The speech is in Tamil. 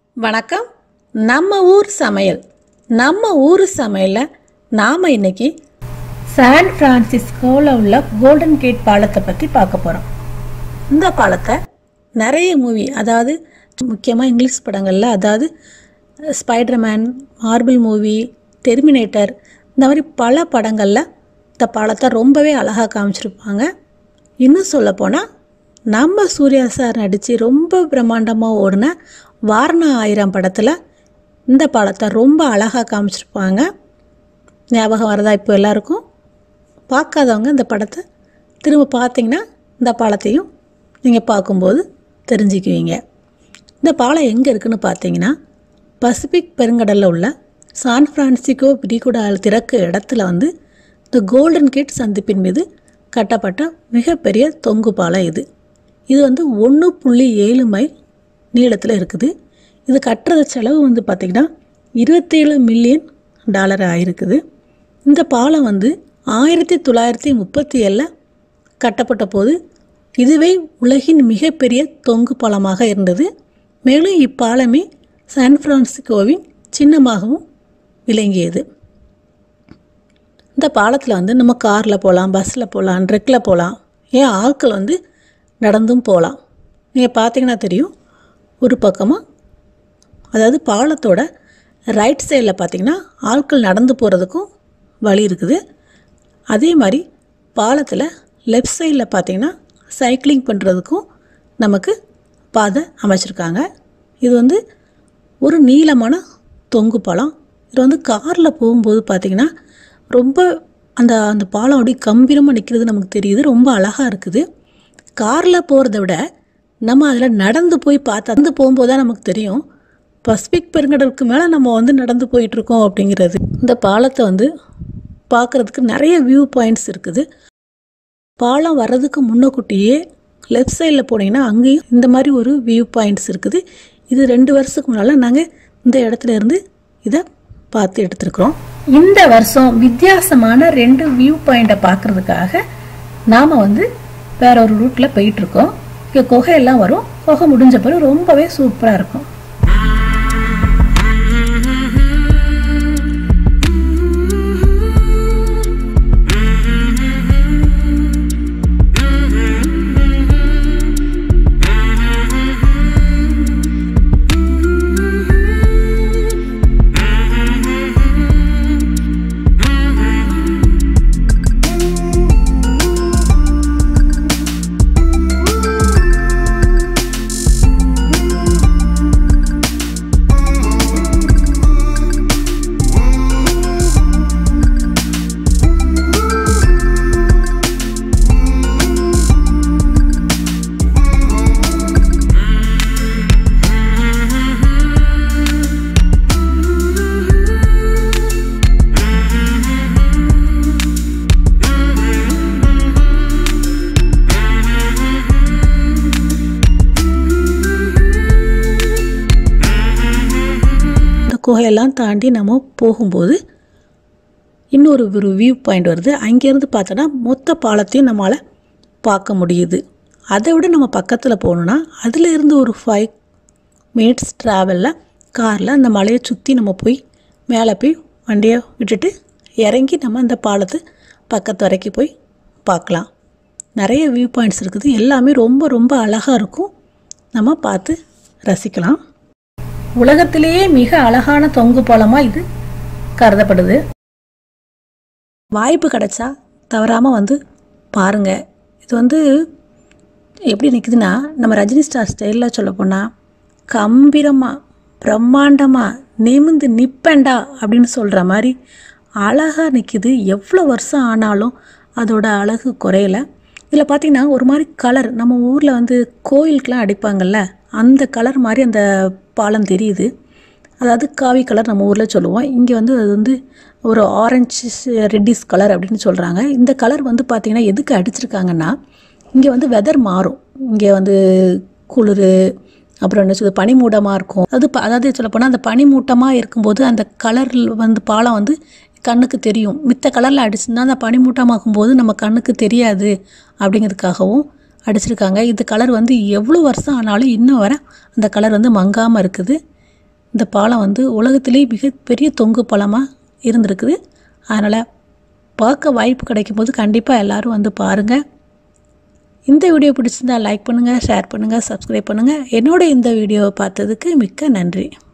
வணக்கம் நம்ம ஊர் சமையல் நம்ம ஊர் சமையலில் நாம் இன்னைக்கு சான் பிரான்சிஸ்கோவில் உள்ள கோல்டன் கேட் பாலத்தை பற்றி பார்க்க போகிறோம் இந்த பாலத்தை நிறைய மூவி அதாவது முக்கியமாக இங்கிலீஷ் படங்களில் அதாவது ஸ்பைடர்மேன் மார்பிள் மூவி டெர்மினேட்டர் இந்த மாதிரி பல படங்களில் இந்த பாலத்தை ரொம்பவே அழகாக காமிச்சிருப்பாங்க இன்னும் சொல்லப்போனால் நம்ம சூர்யா சார் நடித்து ரொம்ப பிரம்மாண்டமாக ஓடின வாரணா ஆயிரம் படத்தில் இந்த பாலத்தை ரொம்ப அழகாக காமிச்சிருப்பாங்க ஞாபகம் வரதா இப்போ எல்லாருக்கும் பார்க்காதவங்க இந்த படத்தை திரும்ப பார்த்தீங்கன்னா இந்த பாலத்தையும் நீங்கள் பார்க்கும்போது தெரிஞ்சுக்குவீங்க இந்த பாலம் எங்கே இருக்குன்னு பார்த்தீங்கன்னா பசிபிக் பெருங்கடலில் உள்ள சான் பிரான்சிஸ்கோ விரிகுடா திறக்க இடத்துல வந்து இந்த கோல்டன் கேட் சந்திப்பின் மீது கட்டப்பட்ட மிகப்பெரிய தொங்கு பாலம் இது இது வந்து ஒன்று புள்ளி ஏழு மைல் நீளத்தில் இருக்குது இது கட்டுறது செலவு வந்து பார்த்திங்கன்னா இருபத்தேழு மில்லியன் டாலர் ஆயிருக்குது இந்த பாலம் வந்து ஆயிரத்தி தொள்ளாயிரத்தி முப்பத்தி ஏழில் கட்டப்பட்ட போது இதுவே உலகின் மிகப்பெரிய தொங்கு பாலமாக இருந்தது மேலும் இப்பாலமே சான் பிரான்சிஸ்கோவின் சின்னமாகவும் விளங்கியது இந்த பாலத்தில் வந்து நம்ம காரில் போகலாம் பஸ்ஸில் போகலாம் ட்ரெக்கில் போகலாம் ஏன் ஆட்கள் வந்து நடந்தும் போகலாம் நீங்கள் பார்த்தீங்கன்னா தெரியும் ஒரு பக்கமாக அதாவது பாலத்தோட ரைட் சைடில் பார்த்தீங்கன்னா ஆட்கள் நடந்து போகிறதுக்கும் வழி இருக்குது அதே மாதிரி பாலத்தில் லெஃப்ட் சைடில் பார்த்தீங்கன்னா சைக்கிளிங் பண்ணுறதுக்கும் நமக்கு பாதை அமைச்சிருக்காங்க இது வந்து ஒரு நீளமான தொங்கு பாலம் இது வந்து காரில் போகும்போது பார்த்திங்கன்னா ரொம்ப அந்த அந்த பாலம் அப்படியே கம்பீரமாக நிற்கிறது நமக்கு தெரியுது ரொம்ப அழகாக இருக்குது காரில் போகிறத விட நம்ம அதில் நடந்து போய் பார்த்து நடந்து போகும்போது தான் நமக்கு தெரியும் பசிபிக் பெருங்கடலுக்கு மேலே நம்ம வந்து நடந்து போயிட்டுருக்கோம் அப்படிங்கிறது இந்த பாலத்தை வந்து பார்க்குறதுக்கு நிறைய வியூ பாயிண்ட்ஸ் இருக்குது பாலம் வர்றதுக்கு முன்னக்கூட்டியே லெஃப்ட் சைடில் போனீங்கன்னா அங்கேயும் இந்த மாதிரி ஒரு வியூ பாயிண்ட்ஸ் இருக்குது இது ரெண்டு வருஷத்துக்கு முன்னால் நாங்கள் இந்த இடத்துல இருந்து இதை பார்த்து எடுத்துருக்குறோம் இந்த வருஷம் வித்தியாசமான ரெண்டு வியூ பாயிண்ட்டை பார்க்குறதுக்காக நாம் வந்து வேற ஒரு ரூட்டில் போயிட்டுருக்கோம் இங்கே குகையெல்லாம் வரும் குகை முடிஞ்ச பிறகு ரொம்பவே சூப்பராக இருக்கும் இந்த குகையெல்லாம் தாண்டி நம்ம போகும்போது இன்னொரு ஒரு வியூ பாயிண்ட் வருது அங்கேருந்து பார்த்தோன்னா மொத்த பாலத்தையும் நம்மளால் பார்க்க முடியுது அதை விட நம்ம பக்கத்தில் போகணுன்னா அதில் இருந்து ஒரு ஃபைவ் மினிட்ஸ் ட்ராவலில் காரில் அந்த மலையை சுற்றி நம்ம போய் மேலே போய் வண்டியை விட்டுட்டு இறங்கி நம்ம அந்த பாலத்து பக்கத்து வரைக்கும் போய் பார்க்கலாம் நிறைய வியூ பாயிண்ட்ஸ் இருக்குது எல்லாமே ரொம்ப ரொம்ப அழகாக இருக்கும் நம்ம பார்த்து ரசிக்கலாம் உலகத்திலேயே மிக அழகான தொங்கு பாலமாக இது கருதப்படுது வாய்ப்பு கிடைச்சா தவறாமல் வந்து பாருங்கள் இது வந்து எப்படி நிற்குதுன்னா நம்ம ரஜினி ஸ்டார் ஸ்டைலில் சொல்ல போனால் கம்பீரமாக பிரம்மாண்டமாக நிமிந்து நிப்பேண்டா அப்படின்னு சொல்கிற மாதிரி அழகாக நிற்கிது எவ்வளோ வருஷம் ஆனாலும் அதோட அழகு குறையல இதில் பார்த்திங்கன்னா ஒரு மாதிரி கலர் நம்ம ஊரில் வந்து கோயிலுக்கெலாம் அடிப்பாங்கள்ல அந்த கலர் மாதிரி அந்த பாலம் தெரியுது அதாவது காவி கலர் நம்ம ஊரில் சொல்லுவோம் இங்கே வந்து அது வந்து ஒரு ஆரஞ்சு ரெட்டிஸ் கலர் அப்படின்னு சொல்கிறாங்க இந்த கலர் வந்து பார்த்திங்கன்னா எதுக்கு அடிச்சிருக்காங்கன்னா இங்கே வந்து வெதர் மாறும் இங்கே வந்து குளிர் அப்புறம் என்ன சொல்லுது பனிமூட்டமாக இருக்கும் அது ப- அதாவது சொல்லப்போனால் அந்த பனிமூட்டமாக இருக்கும்போது அந்த கலர் வந்து பாலம் வந்து கண்ணுக்கு தெரியும் மித்த கலரில் அடிச்சுன்னா அந்த பனிமூட்டமாகும் போது நம்ம கண்ணுக்கு தெரியாது அப்படிங்கிறதுக்காகவும் அடிச்சிருக்காங்க இந்த கலர் வந்து எவ்வளோ வருஷம் ஆனாலும் இன்னும் வர அந்த கலர் வந்து மங்காமல் இருக்குது இந்த பாலம் வந்து உலகத்திலே மிகப்பெரிய தொங்கு பாலமாக இருந்திருக்குது அதனால் பார்க்க வாய்ப்பு கிடைக்கும்போது கண்டிப்பாக எல்லோரும் வந்து பாருங்கள் இந்த வீடியோ பிடிச்சிருந்தா லைக் பண்ணுங்கள் ஷேர் பண்ணுங்கள் சப்ஸ்கிரைப் பண்ணுங்கள் என்னோட இந்த வீடியோவை பார்த்ததுக்கு மிக்க நன்றி